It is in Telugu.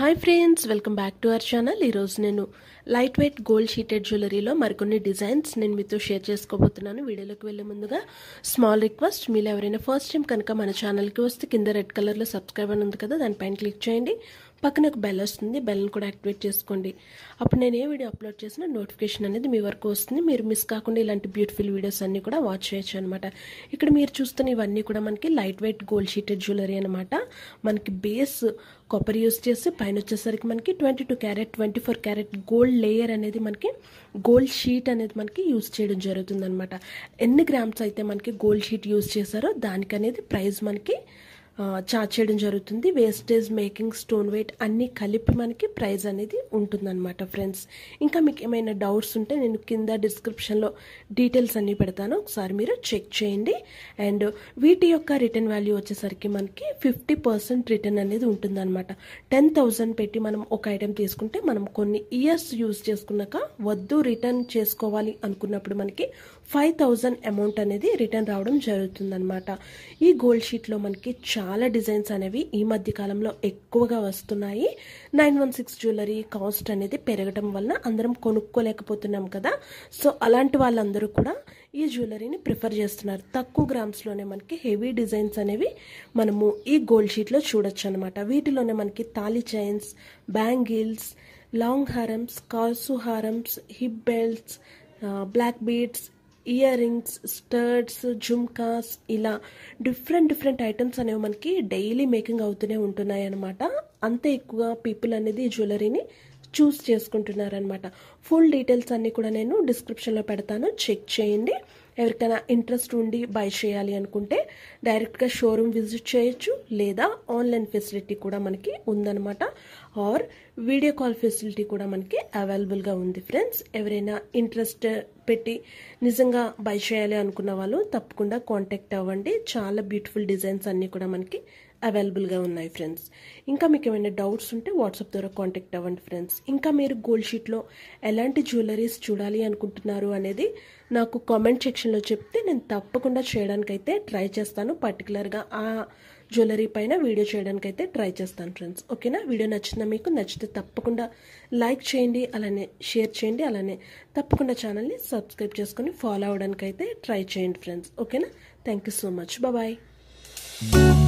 hi friends welcome back to our channel ఈరోజు నేను లైట్ వెయిట్ గోల్డ్ షీటెడ్ జ్యువెలరీలో మరికొన్ని డిజైన్స్ నేను మీతో షేర్ చేసుకోబోతున్నాను వీడియోలోకి వెళ్ళే ముందుగా స్మాల్ రిక్వెస్ట్ మీరు ఎవరైనా ఫస్ట్ టైం కనుక మన ఛానల్కి వస్తే కింద రెడ్ కలర్లో సబ్స్క్రైబ్ అని ఉంది కదా దానిపైన క్లిక్ చేయండి పక్కన ఒక బెల్ వస్తుంది బెల్ని కూడా యాక్టివేట్ చేసుకోండి అప్పుడు నేను ఏ వీడియో అప్లోడ్ చేసినా నోటిఫికేషన్ అనేది మీ వరకు వస్తుంది మీరు మిస్ కాకుండా ఇలాంటి బ్యూటిఫుల్ వీడియోస్ అన్నీ కూడా వాచ్ చేయొచ్చు అనమాట ఇక్కడ మీరు చూస్తున్న ఇవన్నీ కూడా మనకి light weight gold sheeted jewellery అనమాట మనకి బేస్ కొబ్బరి యూస్ చేసి పైన వచ్చేసరికి మనకి twenty two carat twenty four carat gold layer అనేది మనకి గోల్డ్ షీట్ అనేది మనకి యూస్ చేయడం జరుగుతుంది అనమాట ఎన్ని గ్రామ్స్ అయితే మనకి గోల్డ్ షీట్ యూస్ చేశారో దానికి అనేది ప్రైస్ మనకి చార్జ్ చేయడం జరుగుతుంది వేస్టేజ్ మేకింగ్ స్టోన్ వెయిట్ అన్నీ కలిపి మనకి ప్రైస్ అనేది ఉంటుందన్నమాట ఫ్రెండ్స్ ఇంకా మీకు ఏమైనా డౌట్స్ ఉంటే నేను కింద డిస్క్రిప్షన్లో డీటెయిల్స్ అన్నీ పెడతాను ఒకసారి మీరు చెక్ చేయండి అండ్ వీటి యొక్క రిటర్న్ వాల్యూ వచ్చేసరికి మనకి ఫిఫ్టీ పర్సెంట్ రిటర్న్ అనేది ఉంటుందన్నమాట టెన్ థౌజండ్ పెట్టి మనం ఒక ఐటెం తీసుకుంటే మనం కొన్ని ఇయర్స్ యూజ్ చేసుకున్నాక వద్దు రిటర్న్ చేసుకోవాలి అనుకున్నప్పుడు మనకి ఫైవ్ థౌజండ్ అమౌంట్ అనేది రిటర్న్ రావడం జరుగుతుందన్నమాట ఈ గోల్డ్ షీట్లో మనకి చాలా డిజైన్స్ అనేవి ఈ మధ్య కాలంలో ఎక్కువగా వస్తున్నాయి nine one six jewellery cost అనేది పెరగడం వలన అందరం కొనుక్కోలేకపోతున్నాం కదా సో అలాంటి వాళ్ళందరూ కూడా ఈ జ్యువెలరీని ప్రిఫర్ చేస్తున్నారు తక్కువ గ్రామ్స్లోనే మనకి హెవీ డిజైన్స్ అనేవి మనము ఈ గోల్డ్ షీట్లో చూడొచ్చు అనమాట వీటిలోనే మనకి తాళి చైన్స్ బ్యాంగిల్స్ లాంగ్ హారమ్స్ కాసు హారమ్స్ hip belts black beads earrings studs jhumkas ఇలా డిఫరెంట్ డిఫరెంట్ ఐటమ్స్ అనేవి మనకి డైలీ మేకింగ్ అవుతూనే ఉంటున్నాయి అనమాట అంతే ఎక్కువగా పీపుల్ అనేది ఈ జ్యువెలరీని చూస్ చేసుకుంటున్నారనమాట ఫుల్ డీటెయిల్స్ అన్నీ కూడా నేను డిస్క్రిప్షన్లో పెడతాను చెక్ చేయండి ఎవరికైనా ఇంట్రెస్ట్ ఉండి బై చేయాలి అనుకుంటే డైరెక్ట్గా షోరూమ్ విజిట్ చేయొచ్చు లేదా ఆన్లైన్ ఫెసిలిటీ కూడా మనకి ఉందన్నమాట ఆర్ వీడియో కాల్ ఫెసిలిటీ కూడా మనకి అవైలబుల్గా ఉంది ఫ్రెండ్స్ ఎవరైనా ఇంట్రెస్ట్ పెట్టి నిజంగా బై చేయాలి అనుకున్న వాళ్ళు తప్పకుండా కాంటాక్ట్ అవ్వండి చాలా బ్యూటిఫుల్ డిజైన్స్ అన్నీ కూడా మనకి అవైలబుల్గా ఉన్నాయి ఫ్రెండ్స్ ఇంకా మీకు ఏమైనా డౌట్స్ ఉంటే వాట్సాప్ ద్వారా కాంటాక్ట్ అవ్వండి ఫ్రెండ్స్ ఇంకా మీరు గోల్డ్ షీట్లో ఎలాంటి జ్యువెలరీస్ చూడాలి అనుకుంటున్నారు అనేది నాకు కామెంట్ సెక్షన్లో చెప్తే నేను తప్పకుండా చేయడానికైతే ట్రై చేస్తాను పర్టికులర్గా ఆ జ్యువెలరీ పైన వీడియో చేయడానికైతే ట్రై చేస్తాను ఫ్రెండ్స్ ఓకేనా వీడియో నచ్చిందా మీకు నచ్చితే తప్పకుండా లైక్ చేయండి అలానే షేర్ చేయండి అలానే తప్పకుండా ఛానల్ని సబ్స్క్రైబ్ చేసుకొని ఫాలో అవడానికైతే ట్రై చేయండి ఫ్రెండ్స్ ఓకేనా thank you so much bye